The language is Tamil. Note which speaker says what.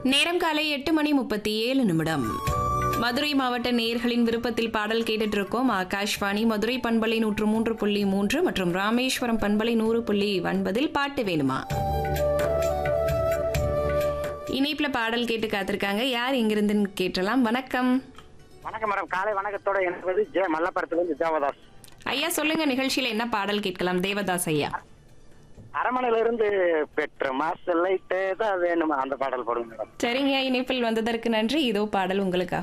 Speaker 1: நேரம் காலை எட்டு மணி முப்பத்தி ஏழு நிமிடம் மதுரை மாவட்ட நேயர்களின் விருப்பத்தில் பாடல் கேட்டுட்டு இருக்கோம் ஆகாஷ்வாணி மதுரை பண்பலை நூற்று மூன்று புள்ளி மூன்று மற்றும் ராமேஸ்வரம் பண்பலை நூறு புள்ளி ஒன்பதில் பாட்டு வேணுமா இணைப்புல பாடல் கேட்டு காத்திருக்காங்க யார் இங்கிருந்துன்னு கேட்டலாம் வணக்கம்
Speaker 2: வணக்கம் மேடம் காலை வணக்கத்தோட என்பது ஜே மல்லபுரத்திலிருந்து தேவதாஸ்
Speaker 1: ஐயா சொல்லுங்க நிகழ்ச்சியில என்ன பாடல் கேட்கலாம் தேவதாஸ் ஐயா
Speaker 2: அரமனையில இருந்து பெற்ற மாசல் லைட்டு தான் வேணுமா அந்த பாடல் போடுங்க மேடம்
Speaker 1: சரிங்க இணைப்பில் வந்ததற்கு நன்றி இதோ பாடல் உங்களுக்காக